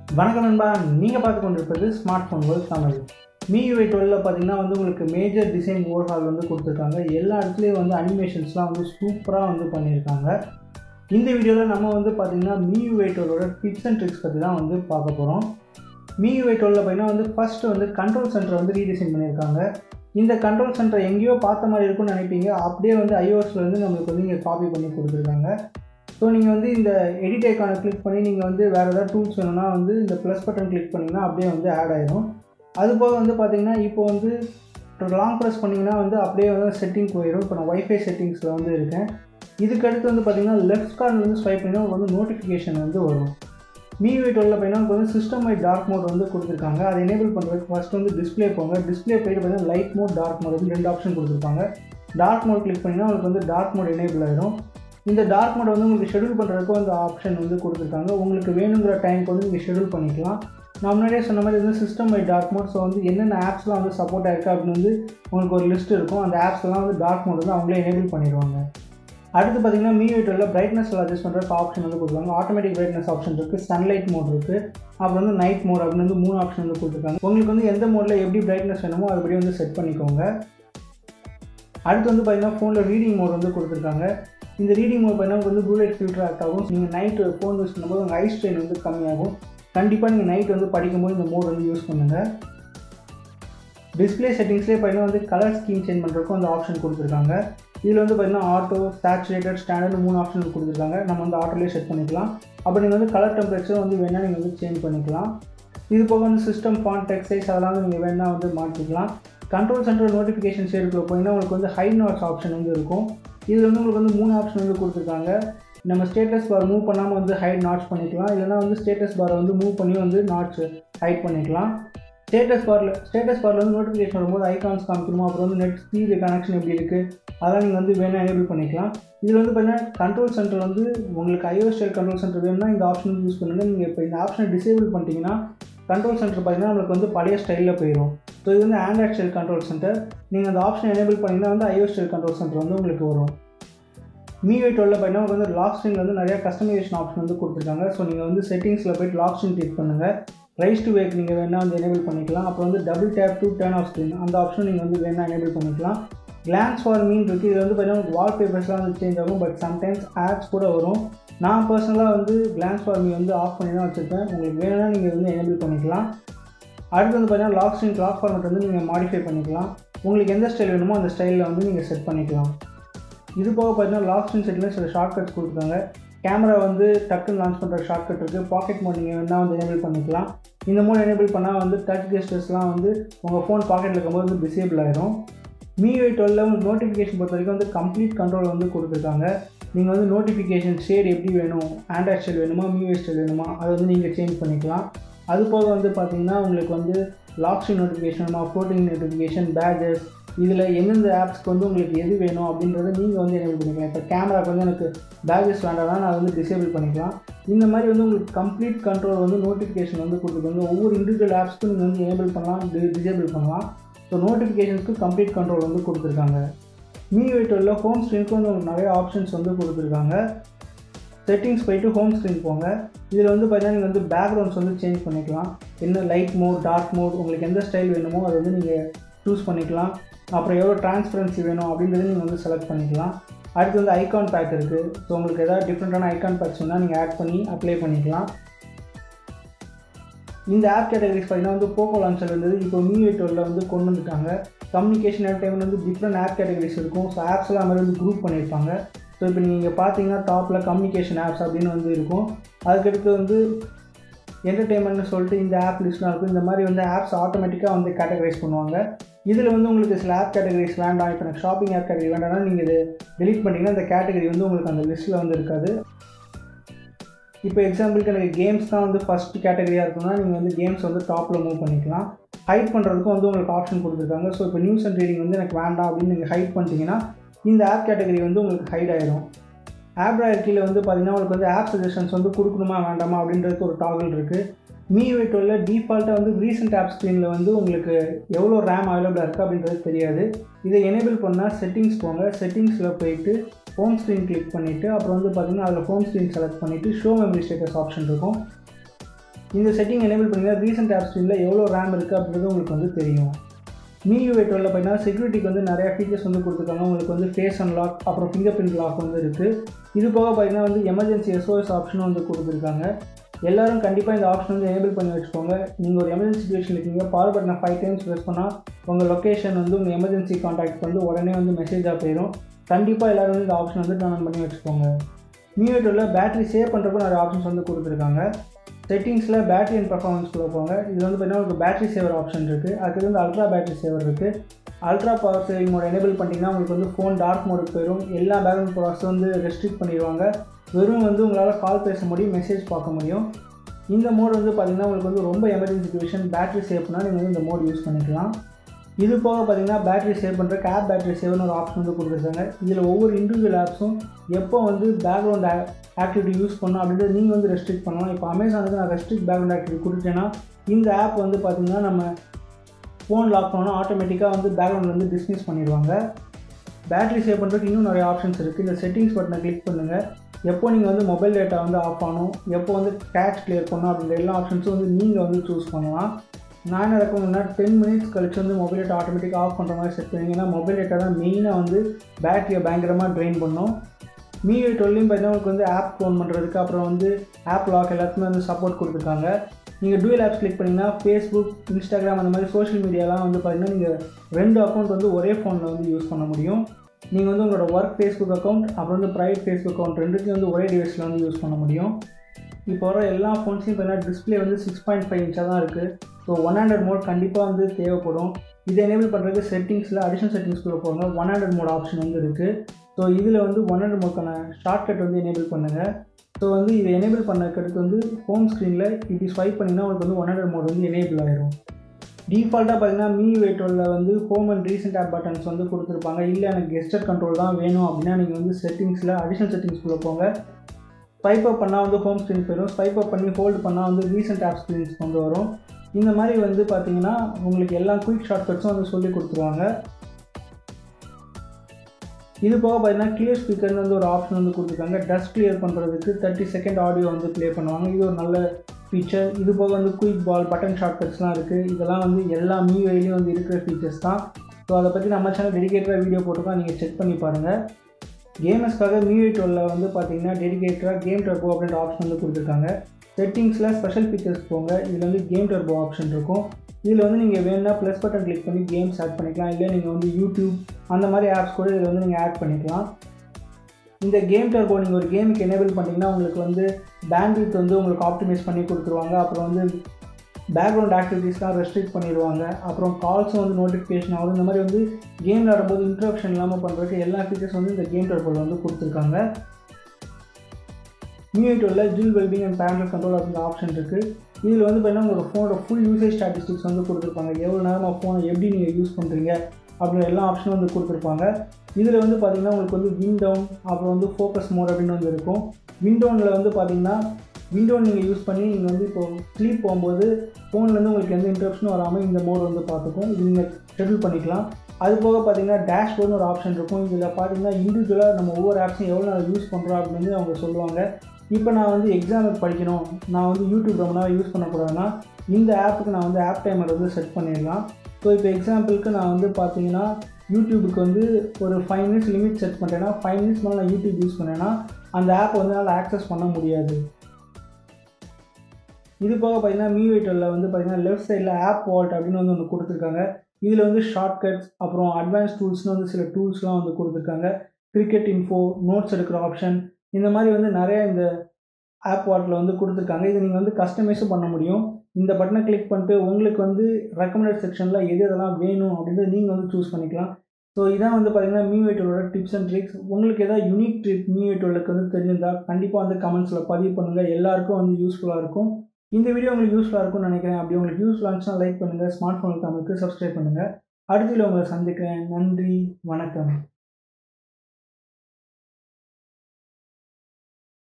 வணக்கம் நண்பா நீங்கள் பார்த்து கொண்டிருப்பது smart phone world Tamil MIUI 12 பார்த்தீங்கன்னா வந்து உங்களுக்கு மேஜர் டிசைன் ஓவர்ஹால் வந்து கொடுத்துருக்காங்க எல்லா இடத்துலையும் வந்து அனிமேஷன்ஸ்லாம் வந்து சூப்பராக வந்து பண்ணியிருக்காங்க இந்த வீடியோவில் நம்ம வந்து பார்த்தீங்கன்னா MIUI 12ஓட டிப்ஸ் அண்ட் ட்ரிக்ஸ் பற்றி தான் வந்து பார்க்க போகிறோம் MIUI 12 பார்த்தீங்கன்னா வந்து ஃபஸ்ட்டு வந்து கண்ட்ரோல் சென்டர் வந்து ரீடிசைன் பண்ணியிருக்காங்க இந்த கண்ட்ரோல் சென்டர் எங்கேயோ பார்த்த மாதிரி இருக்கும்னு நினைப்பீங்க அப்படியே வந்து iOSல வந்து நம்மளுக்கு வந்து இங்கே காப்பி பண்ணி கொடுத்துருக்காங்க ஸோ நீங்கள் வந்து இந்த எடிட் ஐக்கானை கிளிக் பண்ணி நீங்கள் வந்து வேறு ஏதாவது டூல்ஸ் வேணும்னா வந்து இந்த ப்ளஸ் பட்டன் கிளிக் பண்ணிங்கன்னா அப்படியே வந்து ஆட் ஆயிடும் அது போக வந்து பார்த்தீங்கன்னா இப்போ வந்து லாங் ப்ரெஸ் பண்ணிங்கன்னா வந்து அப்படியே வந்து செட்டிங் போயிடும் இப்போ நான் வைஃபை செட்டிங்ஸில் வந்து இருக்கேன் இதுக்கு அடுத்து வந்து பார்த்தீங்கன்னா லெஃப்ட் கார்னர் வந்து ஸ்வைப் பண்ணினா உங்களுக்கு வந்து நோட்டிஃபிகேஷன் வந்து வரும் MIUI 12 பார்த்தீங்கன்னா உங்களுக்கு வந்து சிஸ்டம் மை டார்க் மோட் வந்து கொடுத்துருக்காங்க அதை எனேபிள் பண்ணுறதுக்கு ஃபஸ்ட் வந்து டிஸ்ப்ளே போங்க டிஸ்ப்ளே போயிட்டு பார்த்தீங்கன்னா லைட் மோட் டார்க் மோட் வந்து ரெண்டு ஆப்ஷன் கொடுத்துருப்பாங்க டார்க் மோட் கிளிக் பண்ணிங்கன்னா உங்களுக்கு வந்து டார்க் மோட் எனேபிள் ஆயிடும் இந்த டார்க் மோட் வந்து உங்களுக்கு ஷெடியூல் பண்ணுறதுக்கு வந்து ஆப்ஷன் வந்து கொடுத்துருக்காங்க உங்களுக்கு வேணுங்கிற டைமுக்கு வந்து நீங்கள் ஷெடியூல் பண்ணிக்கலாம் நான் முன்னாடியே சொன்ன மாதிரி வந்து system by dark mode so வந்து என்னென்ன ஆப்ஸ்லாம் வந்து சப்போர்ட் ஆயிருக்கு அப்படின்னு வந்து உங்களுக்கு ஒரு லிஸ்ட் இருக்கும் அந்த ஆப்ஸ்லாம் வந்து டார்க் மோட் வந்து அவங்களே எனேபிள் பண்ணிடுவாங்க அடுத்து பார்த்தீங்கன்னா MIUI 12 பிரைட்னஸ் அட்ஜஸ்ட் பண்ணுறதுக்கு ஆப்ஷன் வந்து கொடுத்துருக்காங்க ஆட்டோமேட்டிக் பிரைட்னஸ் ஆப்ஷன் இருக்குது சன்லைட் மோட் இருக்குது அப்புறம் வந்து நைட் மோட் அப்படின்னு வந்து மூணு ஆப்ஷன் வந்து கொடுத்துருக்காங்க உங்களுக்கு வந்து எந்த மோடில் எப்படி பிரைட்னஸ் வேணுமோ அதுபடி வந்து செட் பண்ணிக்கோங்க அடுத்து வந்து பார்த்தீங்கன்னா ஃபோனில் ரீடிங் மோட் வந்து கொடுத்துருக்காங்க இந்த ரீடிங் மோட் பார்த்தீங்கன்னா உங்களுக்கு வந்து ப்ளூ லைட் ஃபில்டர் ஆக்ட் ஆகும் நீங்கள் நைட்டு ஃபோன் யூஸ் பண்ணும்போது உங்கள் ஐ ஸ்ட்ரெயின் வந்து கம்மியாகும் கண்டிப்பாக நீங்கள் நைட் வந்து படிக்கும்போது இந்த மோட் வந்து யூஸ் பண்ணுங்கள் டிஸ்பிளே செட்டிங்ஸ்லேயே பார்த்தீங்கன்னா வந்து கலர் ஸ்கீம் சேஞ்ச் பண்ணுறதுக்கும் அந்த ஆப்ஷன் கொடுத்துருக்காங்க இதில் வந்து பார்த்தீங்கன்னா ஆட்டோ சேச்சுரேட்டட் ஸ்டாண்டர்ட் மூணு ஆப்ஷன் கொடுத்துருக்காங்க நம்ம வந்து ஆட்டோலேயே செட் பண்ணிக்கலாம் அப்போ நீங்கள் வந்து கலர் டெம்பரேச்சர் வந்து வேணால் நீங்கள் வந்து சேஞ்ச் பண்ணிக்கலாம் இது போக வந்து சிஸ்டம் ஃபான் டெக்ஸைஸ் அதெல்லாம் வந்து நீங்கள் வேணால் வந்து மாற்றிக்கலாம் கண்ட்ரோல் சென்டர் நோட்டிஃபிகேஷன்ஸ் இருக்கிற போயிங்கன்னா உங்களுக்கு வந்து ஹை நாட்ஸ் ஆப்ஷன் வந்து இருக்கும் இதில் வந்து உங்களுக்கு வந்து மூணு ஆப்ஷன் வந்து கொடுத்துருக்காங்க நம்ம ஸ்டேட்டஸ் பார் மூவ் பண்ணாமல் வந்து ஹைட் நாட்ச் பண்ணிக்கலாம் இல்லைனா வந்து ஸ்டேட்டஸ் பாரை வந்து மூவ் பண்ணி வந்து நாட்ச் ஹைட் பண்ணிக்கலாம் ஸ்டேட்டஸ் பாரில் ஸ்டேட்டஸ் பாரில் வந்து நோட்டிஃபிகேஷன் வரும்போது ஐகான்ஸ் காமிக்கணுமா அப்புறம் வந்து நெட் ஸ்பீடு கனெக்ஷன் எப்படி இருக்குது அதெல்லாம் நீங்கள் வந்து வேணால் எனேபிள் பண்ணிக்கலாம் இதில் வந்து பார்த்தீங்கன்னா கண்ட்ரோல் சென்டர் வந்து உங்களுக்கு iOS ஸ்டைல் கண்ட்ரோல் சென்டர் வேணும்னா இந்த ஆப்ஷன் யூஸ் பண்ணுங்கள் நீங்கள் இப்போ இந்த ஆப்ஷனை டிசேபிள் பண்ணிட்டீங்கன்னா கண்ட்ரோல் சென்டர் பார்த்தீங்கன்னா நம்மளுக்கு வந்து பழைய ஸ்டைலில் போயிடும் ஸோ இது வந்து ஆண்ட்ராய்ட் ஸ்டைல் கண்ட்ரோல் சென்டர் நீங்கள் அந்த ஆப்ஷன் எனேபிள் பண்ணிங்கன்னா வந்து iOS ஸ்டைல் கண்ட்ரோல் சென்டர் வந்து உங்களுக்கு வரும் MIUI 12 பார்த்தீங்கன்னா உங்களுக்கு வந்து லாக் ஸ்க்ரீன் வந்து நிறையா கஸ்டமைசேஷன் ஆப்ஷன் வந்து கொடுத்துருக்காங்க ஸோ நீங்கள் வந்து செட்டிங்ஸில் போய்ட்டு லாக் ஸ்க்ரீன் கிளிக் பண்ணுங்கள் ரைஸ் டு வேக் நீங்கள் வேணால் வந்து எனேபிள் பண்ணிக்கலாம் அப்புறம் வந்து double tap to turn off screen அந்த ஆப்ஷன் நீங்கள் வந்து வேணால் எனேபிள் பண்ணிக்கலாம் கிளான்ஸ் ஃபார் மீன் இருக்குது இது வந்து பார்த்தீங்கன்னா வால் பேப்பர்ஸ்லாம் வந்து சேஞ்ச் ஆகும் பட் சம்டைம்ஸ் ஆப்ஸ் கூட வரும் நான் பர்சனலாக வந்து கிளான்ஸ் ஃபார் மீ வந்து ஆஃப் பண்ணி தான் வச்சுருப்பேன் உங்களுக்கு வேணும்னா நீங்கள் வந்து எனேபிள் பண்ணிக்கலாம் அடுத்து வந்து பார்த்தீங்கன்னா லாக் ஸ்க்ரீன் கிளாக் ஃபார்மேட் வந்து நீங்கள் மாடிஃபை பண்ணிக்கலாம் உங்களுக்கு எந்த ஸ்டைல் வேணுமோ அந்த ஸ்டைலில் வந்து நீங்கள் செட் பண்ணிக்கலாம் இது போக பார்த்தீங்கன்னா லாக் ஸ்க்ரீன் செட்டில் சில ஷார்ட்கட்ஸ் கொடுத்துருக்காங்க கேமரா வந்து டக்குன்னு லான்ச் பண்ணுற ஷார்ட்கட் இருக்குது பாக்கெட் மோட் நீங்கள் வேணால் வந்து எனேபிள் பண்ணிக்கலாம் இந்த மோட் எனேபிள் பண்ணால் வந்து டச் கெஸ்டர்ஸ்லாம் வந்து உங்கள் ஃபோன் பாக்கெட்டில் இருக்கும்போது வந்து டிசேபிள் ஆகிடும் MIUI 12 உங்களுக்கு நோட்டிஃபிகேஷன் பொறுத்த வரைக்கும் வந்து கம்ப்ளீட் கண்ட்ரோல் வந்து கொடுத்துருக்காங்க நீங்கள் வந்து நோட்டிஃபிகேஷன் ஷேட் எப்படி வேணும் ஆண்ட்ராய்ட் ஸ்டைல் வேணுமா MIUI ஸ்டைல் வேணுமா அதை வந்து நீங்கள் சேஞ்ச் பண்ணிக்கலாம் அது போக வந்து பார்த்தீங்கன்னா உங்களுக்கு வந்து லாக் ஸ்க்ரீன் நோட்டிஃபிகேஷன் வேணுமா ஃப்ளோட்டிங் நோட்டிஃபிகேஷன் பேஜஸ் இதில் எந்தெந்த ஆப்ஸ்க்கு வந்து உங்களுக்கு எது வேணும் அப்படின்றத நீங்கள் வந்து எனேபிள் பண்ணிக்கலாம் இப்போ கேமராக்கு வந்து எனக்கு பேஜஸ் வேண்டாம்னா நான் வந்து டிசேபிள் பண்ணிக்கலாம் இந்த மாதிரி வந்து உங்களுக்கு கம்ப்ளீட் கண்ட்ரோல் வந்து நோட்டிஃபிகேஷன் வந்து கொடுத்துருக்காங்க ஒவ்வொரு இண்டிவிஜுவல் ஆப்ஸ்க்கும் நீங்கள் வந்து எனேபிள் பண்ணலாம் டிசேபிள் பண்ணலாம் ஸோ நோட்டிஃபிகேஷனுக்கு கம்ப்ளீட் கண்ட்ரோல் வந்து கொடுத்துருக்காங்க MIUI 12 ஹோம் ஸ்க்ரீனுக்கு வந்து உங்களுக்கு நிறைய ஆப்ஷன்ஸ் வந்து கொடுத்துருக்காங்க செட்டிங்ஸ் போயிட்டு ஹோம் ஸ்க்ரீன் போங்க இதில் வந்து பார்த்தீங்கன்னா நீங்கள் வந்து பேக்ரவுண்ட்ஸ் வந்து சேஞ்ச் பண்ணிக்கலாம் என்ன லைட் மோட் டார்க் மோட் உங்களுக்கு எந்த ஸ்டைல் வேணுமோ அதை வந்து நீங்கள் சூஸ் பண்ணிக்கலாம் அப்புறம் எவ்வளோ டிரான்ஸ்பரன்சி வேணும் அப்படின்றத நீங்கள் வந்து செலக்ட் பண்ணிக்கலாம் அடுத்து வந்து ஐகான் பேக் இருக்குது ஸோ உங்களுக்கு எதாவது டிஃப்ரெண்ட்டான ஐகான் பேக்ஸ் வேணால் நீங்கள் ஆட் பண்ணி அப்ளை பண்ணிக்கலாம் இந்த ஆப் கேட்டகரிஸ் பார்த்தீங்கன்னா வந்து போக்கோ லான்ச்சர் இருந்தது இப்போ MIUI 12 வந்து கொண்டு வந்துட்டாங்க கம்யூனிகேஷன் என்டர்டைன்மெண்ட் வந்து டிஃப்ரெண்ட் ஆப் கேட்டகரிஸ் இருக்கும் ஸோ ஆப்ஸ்லாம் மாதிரி வந்து குரூப் பண்ணியிருப்பாங்க ஸோ இப்போ நீங்கள் பார்த்தீங்கன்னா டாப்பில் கம்யூனிகேஷன் ஆப்ஸ் அப்படின்னு வந்து இருக்கும் அதுக்கடுத்து வந்து என்டர்டெயின்மெண்ட்னு சொல்லிட்டு இந்த ஆப் லிஸ்ட்லாம் இருக்கும் இந்த மாதிரி வந்து ஆப்ஸ் ஆட்டோமேட்டிக்காக வந்து கேட்டகரைஸ் பண்ணுவாங்க இதில் வந்து உங்களுக்கு சில ஆப் கேட்டகரிஸ் வேண்டாம் இப்போ எனக்கு ஷாப்பிங் ஆப் கேட்டகரி வேண்டாம்னா நீங்கள் இது டெலிட் பண்ணிங்கன்னா இந்த கேட்டகரி வந்து உங்களுக்கு அந்த லிஸ்ட்டில் வந்து இருக்காது இப்போ எக்ஸாம்பிளுக்கு எனக்கு கேம்ஸ் தான் வந்து ஃபஸ்ட் கேட்டகரியாக இருக்குன்னா நீங்கள் வந்து கேம்ஸ் வந்து டாப்பில் மூவ் பண்ணிக்கலாம் ஹைட் பண்ணுறதுக்கும் வந்து உங்களுக்கு ஆப்ஷன் கொடுத்துருக்காங்க ஸோ இப்போ நியூஸ் அண்ட் ரீடிங் வந்து எனக்கு வேண்டாம் அப்படின்னு நீங்கள் ஹைட் பண்ணிட்டீங்கன்னா இந்த ஆப் கேட்டகரி வந்து உங்களுக்கு ஹைட் ஆயிடும் ஆப் ட்ராயர் கீழே வந்து பார்த்தீங்கன்னா உங்களுக்கு வந்து ஆப் சஜஷன்ஸ் வந்து கொடுக்கணுமா வேண்டாமா அப்படின்றதுக்கு ஒரு டாகல் இருக்குது MIUI 12 டிஃபால்ட்டாக வந்து ரீசெண்ட் ஆப் ஸ்க்ரீனில் வந்து உங்களுக்கு எவ்வளோ ரேம் அவைலபிளாக இருக்குது அப்படின்றது தெரியாது இதை எனேபிள் பண்ணால் செட்டிங்ஸ் போங்க செட்டிங்ஸில் போயிட்டு ஹோம் ஸ்க்ரீன் கிளிக் பண்ணிவிட்டு அப்புறம் வந்து பார்த்தீங்கன்னா அதில் ஹோம் ஸ்க்ரீன் செலக்ட் பண்ணிவிட்டு ஷோ மெமரி ஸ்டேட்டஸ் ஆப்ஷன் இருக்கும் இந்த செட்டிங் எனேபிள் பண்ணிங்கன்னா ரீசெண்ட் ஆப் ஸ்க்ரீனில் எவ்வளோ ரேம் இருக்குது அப்படின்றது உங்களுக்கு வந்து தெரியும் மியூ டுவெல்ல பார்த்தீங்கன்னா செக்யூரிட்டிக்கு வந்து நிறையா ஃபீச்சர்ஸ் வந்து கொடுத்துருக்காங்க உங்களுக்கு வந்து ஃபேஸ் அன்லாக் அப்புறம் ஃபிங்கர் பிரிண்ட் லாக் வந்து இருக்குது இது போக பார்த்தீங்கன்னா வந்து எமர்ஜென்சி எஸ்ஓஎஸ் ஆப்ஷனும் வந்து கொடுத்துருக்காங்க எல்லாரும் கண்டிப்பாக இந்த ஆப்ஷன் வந்து எனேபிள் பண்ணி வச்சுக்கோங்க நீங்கள் ஒரு எமர்ஜென்சி சுச்சுவேஷன் இருக்கீங்க பவர் பட்டனை ஃபைவ் டைம்ஸ் ப்ரெஸ் பண்ணால் உங்கள் லொக்கேஷன் வந்து உங்கள் எமர்ஜென்சி காண்டாக்ட் வந்து உடனே வந்து மெசேஜாக போயிடும் கண்டிப்பாக எல்லோரும் வந்து இந்த ஆப்ஷன் வந்து டர்ன் பண்ணி வச்சுக்கோங்க மியூ டுவெல்ல பேட்டரி சேவ் பண்ணுறப்போ நிறைய ஆப்ஷன்ஸ் வந்து கொடுத்துருக்காங்க செட்டிங்ஸில் பேட்டரி அண்ட் பர்ஃபார்மன்ஸ்குள்ளே போங்க இது வந்து பார்த்தீங்கன்னா உங்களுக்கு பேட்டரி சேவர் ஆப்ஷன் இருக்குது அதுக்கு வந்து அல்ட்ரா பேட்டரி சேவர் இருக்குது ultra power saving mode enable பண்ணிட்டீங்கன்னா உங்களுக்கு வந்து ஃபோன் டார்க் மோடுக்கு போயிடும் எல்லா பேக்ரவுண்ட் ப்ராசஸ் வந்து ரெஸ்ட்ரிக்ட் பண்ணிடுவாங்க வெறும் வந்து உங்களால் கால் பேச முடியும் மெசேஜ் பார்க்க முடியும் இந்த மோட் வந்து பார்த்திங்கன்னா உங்களுக்கு வந்து ரொம்ப எமர்ஜென்சி சுச்சுவேஷன் பேட்டரி சேவ் பண்ணால் நீங்கள் வந்து இந்த மோட் யூஸ் பண்ணிக்கலாம் இது போக பார்த்தீங்கன்னா பேட்டரி சேவ் பண்ணுறக்கு ஆப் பேட்டரி சேவ்னு ஒரு ஆப்ஷன் வந்து கொடுத்துருக்காங்க இதில் ஒவ்வொரு இண்டிவிஜுவல் ஆப்ஸும் எப்போ வந்து பேக்ரவுண்ட் ஆக்டிவிட்டி யூஸ் பண்ணணும் அப்படின்றது நீங்கள் வந்து ரெஸ்ட்ரிக்ட் பண்ணலாம் இப்போ அமேசானுக்கு நான் ரெஸ்ட்ரிக்ட் பேக்ரவுண்ட் ஆக்டிவிட்டி கொடுத்தேன்னா இந்த ஆப் வந்து பார்த்திங்கன்னா நம்ம ஃபோன் லாக் பண்ணோன்னா ஆட்டோமேட்டிக்காக வந்து பேக்ரவுண்ட் வந்து டிஸ்மிஸ் பண்ணிடுவாங்க பேட்டரி சேவ் பண்ணுறதுக்கு இன்னும் நிறைய ஆப்ஷன்ஸ் இருக்குது இந்த செட்டிங்ஸ் பட்டனை கிளிக் பண்ணுங்கள் எப்போ நீங்கள் வந்து மொபைல் டேட்டா வந்து ஆஃப் ஆகணும் எப்போ வந்து கேஷ் கிளியர் பண்ணணும் அப்படின்ற எல்லா ஆப்ஷன்ஸும் வந்து நீங்கள் வந்து சூஸ் பண்ணலாம் நான் என்ன ரெக்கமெண்ட்னா டென் மினிட்ஸ் கழிச்சு வந்து மொபைல் டேட்டா ஆட்டோமேட்டிக்காக ஆஃப் பண்ணுற மாதிரி செட் பண்ணுவீங்க ஏன்னா மொபைல் டேட்டா தான் மெயினாக வந்து பேட்டரியை பயங்கரமாக ட்ரெயின் பண்ணும் மீ டுவெல்லையும் பார்த்தீங்கன்னா உங்களுக்கு வந்து ஆப் ஃபோன் பண்ணுறதுக்கு அப்புறம் வந்து ஆப் லாக் எல்லாத்துக்குமே வந்து சப்போர்ட் கொடுத்துருக்காங்க நீங்கள் டூயல் ஆப்ஸ் கிளிக் பண்ணிங்கன்னா ஃபேஸ்புக் இன்ஸ்டாகிராம் அந்த மாதிரி சோஷியல் மீடியாலாம் வந்து பார்த்தீங்கன்னா நீங்கள் ரெண்டு அக்கௌண்ட் வந்து ஒரே ஃபோனில் வந்து யூஸ் பண்ண முடியும் நீங்கள் வந்து உங்களோட ஒர்க் ஃபேஸ்புக் அக்கௌண்ட் அப்புறம் வந்து ப்ரைவேட் ஃபேஸ்புக் அக்கௌண்ட் ரெண்டுத்தையும் வந்து ஒரே டிவைஸில் வந்து யூஸ் பண்ண முடியும் இப்போ வர எல்லா ஃபோன்ஸையும் பார்த்தீங்கன்னா டிஸ்பிளே வந்து சிக்ஸ் பாயிண்ட் ஃபைவ் இன்ச்சாக தான் இருக்குது ஸோ ஒன் ஹண்ட்ரட் மோட் கண்டிப்பாக வந்து தேவைப்படும் இதை எனேபிள் பண்ணுறதுக்கு செட்டிங்ஸில் அடிஷனல் செட்டிங்ஸ்குள்ளே போங்க ஒன் ஹண்ட்ரட் மோட் ஆப்ஷன் வந்து இருக்குது ஸோ இதில் வந்து ஒன் ஹண்ட்ரட் மோட்கான ஷார்ட்கட் வந்து எனேபிள் பண்ணுங்கள் ஸோ வந்து இதை எனேபிள் பண்ணதுக்கு வந்து ஹோம் ஸ்க்ரீனில் இப்படி ஸ்வைப் பண்ணிங்கன்னா உங்களுக்கு வந்து ஒன் ஹண்ட்ரட் மோட் வந்து எனேபிள் ஆயிரும் டிஃபால்ட்டாக பார்த்தீங்கன்னா மீ வேட்டோவில் வந்து home and recent app buttons வந்து கொடுத்துருப்பாங்க இல்லை எனக்கு கெஸ்டர் கண்ட்ரோல் தான் வேணும் அப்படின்னா நீங்கள் வந்து செட்டிங்ஸில் அடிஷனல் செட்டிங்ஸ்குள்ளே போங்க ஸ்வைப் அப் பண்ணால் வந்து ஹோம் ஸ்க்ரீன் போயிடும் ஸ்வைப் அப் பண்ணி ஹோல்டு பண்ணால் வந்து ரீசெண்ட் ஆப் ஸ்க்ரீன்ஸ் வந்து வரும் இந்த மாதிரி வந்து பார்த்தீங்கன்னா உங்களுக்கு எல்லா குயிக் ஷார்ட்கட்ஸும் வந்து சொல்லி கொடுத்துருவாங்க இது போக பார்த்தீங்கன்னா கிளியர் ஸ்பீக்கர்னு வந்து ஒரு ஆப்ஷன் வந்து கொடுத்துருக்காங்க டஸ்ட் கிளியர் பண்ணுறதுக்கு தேர்ட்டி செகண்ட் ஆடியோ வந்து ப்ளே பண்ணுவாங்க இது ஒரு நல்ல ஃபீச்சர் இது போக வந்து குயிக் பால் பட்டன் ஷார்ட்கட்ஸ்லாம் இருக்குது இதெல்லாம் வந்து எல்லா மீவையிலையும் வந்து இருக்கிற ஃபீச்சர்ஸ் தான் ஸோ அதை பற்றி நம்ம சேனல் டெடிகேட்டடாக வீடியோ போட்டுருக்கோம் நீங்கள் செக் பண்ணி பாருங்கள் கேமர்ஸ்க்காக மியூஐ டுவெல்ல வந்து பார்த்தீங்கன்னா டெடிகேட்டடாக கேம் டர்போ அப்படின்ற ஆப்ஷன் வந்து கொடுத்துருக்காங்க செட்டிங்ஸில் ஸ்பெஷல் ஃபீச்சர்ஸ் போங்க இதில் வந்து கேம் டர்போ ஆப்ஷன் இருக்கும் இதில் வந்து நீங்கள் வேணும்னா ப்ளஸ் பட்டன் கிளிக் பண்ணி கேம்ஸ் ஆட் பண்ணிக்கலாம் இல்லை நீங்கள் வந்து யூடியூப் அந்த மாதிரி ஆப்ஸ் கூட இதில் வந்து நீங்கள் ஆட் பண்ணிக்கலாம் இந்த கேம் டர்போ நீங்கள் ஒரு கேமுக்கு எனேபிள் பண்ணிங்கன்னா உங்களுக்கு வந்து பேண்ட்வித் வந்து உங்களுக்கு ஆப்டிமைஸ் பண்ணி கொடுத்துருவாங்க அப்புறம் வந்து பேக்ரவுண்ட் ஆக்டிவிட்டீஸ்லாம் ரெஸ்ட்ரிக்ட் பண்ணிடுவாங்க அப்புறம் கால்ஸும் வந்து நோட்டிஃபிகேஷன் ஆகும் இந்த மாதிரி வந்து கேம் விளாடும்போது இன்ட்ரப்ஷன் இல்லாமல் பண்ணுறதுக்கு எல்லா ஃபீச்சர்ஸ் வந்து இந்த கேம் டர்போவில் வந்து கொடுத்துருக்காங்க நியூ டுவெல்ல ஜில் வெல்பிங் அண்ட் பேரண்டல் கண்ட்ரோல் அப்படின்ற ஆப்ஷன் இருக்குது இதில் வந்து பார்த்தீங்கன்னா உங்களோட ஃபோனோட ஃபுல் யூசேஜ் ஸ்டாட்டிஸ்டிக்ஸ் வந்து கொடுத்துருப்பாங்க எவ்வளோ நேரமாக ஃபோனை எப்படி நீங்கள் யூஸ் பண்ணுறீங்க அப்படின்ற எல்லா ஆப்ஷனும் வந்து கொடுத்துருப்பாங்க இதில் வந்து பார்த்திங்கன்னா உங்களுக்கு வந்து வின் டவுன் அப்புறம் வந்து ஃபோக்கஸ் மோட் அப்படின்னு வந்து இருக்கும் வின் டவுனில் வந்து பார்த்திங்கன்னா விண்டோன் நீங்கள் யூஸ் பண்ணி நீங்கள் வந்து இப்போ ஸ்லீப் போகும்போது ஃபோன்லேருந்து உங்களுக்கு எந்த இன்ட்ரப்ஷனும் வராமல் இந்த மோட் வந்து பார்த்துக்கும் இது நீங்கள் ஷெட்யூல் பண்ணிக்கலாம் அது போக பார்த்தீங்கன்னா டேஷ்போர்ட்னு ஒரு ஆப்ஷன் இருக்கும் இதில் பார்த்தீங்கன்னா இண்டிவிஜுவலாக நம்ம ஒவ்வொரு ஆப்ஸையும் எவ்வளோ நாள் யூஸ் பண்ணுறோம் அப்படின்னு அவங்க சொல்லுவாங்க இப்போ நான் வந்து எக்ஸாமுக்கு படிக்கணும் நான் வந்து யூடியூப் ரொம்ப நாள் யூஸ் பண்ணக்கூடாதுன்னா இந்த ஆப்புக்கு நான் வந்து ஆப் டைமர் வந்து செட் பண்ணிடலாம் ஸோ இப்போ எக்ஸாம்பிளுக்கு நான் வந்து பார்த்தீங்கன்னா யூடியூபுக்கு வந்து ஒரு ஃபைவ் மினிட்ஸ் லிமிட் செட் பண்ணுறேன்னா ஃபைவ் மினிட்ஸ் மேலே நான் யூடியூப் யூஸ் பண்ணேன்னா அந்த ஆப் வந்து என்னால் ஆக்சஸ் பண்ண முடியாது இது போக பார்த்தீங்கன்னா மீவேட்டரில் வந்து பார்த்தீங்கன்னா லெஃப்ட் சைடில் ஆப் வால்ட் அப்படின்னு வந்து ஒன்று கொடுத்துருக்காங்க இதில் வந்து ஷார்ட்கட்ஸ் அப்புறம் அட்வான்ஸ் டூல்ஸ்னு வந்து சில டூல்ஸ்லாம் வந்து கொடுத்துருக்காங்க கிரிக்கெட் இன்ஃபோ நோட்ஸ் எடுக்கிற ஆப்ஷன் இந்த மாதிரி வந்து நிறைய இந்த ஆப் வாட்டில் வந்து கொடுத்துருக்காங்க இதை நீங்கள் வந்து கஸ்டமைஸும் பண்ண முடியும் இந்த பட்டனை கிளிக் பண்ணிட்டு உங்களுக்கு வந்து ரெக்கமெண்டட் செக்ஷனில் எது எதெல்லாம் வேணும் அப்படின்றது நீங்கள் வந்து சூஸ் பண்ணிக்கலாம் ஸோ இதான் வந்து பார்த்தீங்கன்னா மீவேட்டோட டிப்ஸ் அண்ட் ட்ரிக்ஸ் உங்களுக்கு ஏதாவது யூனிக் ட்ரிக் மீவேட்டோலுக்கு வந்து தெரிஞ்சிருந்தால் கண்டிப்பாக வந்து கமெண்ட்ஸில் பதிவு பண்ணுங்கள் எல்லாருக்கும் வந்து யூஸ்ஃபுல்லாக இருக்கும் இந்த வீடியோ உங்களுக்கு யூஸ்ஃபுல்லாக இருக்கும்னு நினைக்கிறேன் அப்படி உங்களுக்கு யூஸ்ஃபுல்லாக இருந்துச்சுன்னா லைக் பண்ணுங்கள் ஸ்மார்ட் ஃபோனுக்கு தமிழுக்கு சப்ஸ்கிரைப் பண்ணுங்கள் அடுத்த உங்களை சந்திக்கிறேன் நன்றி வணக்கம்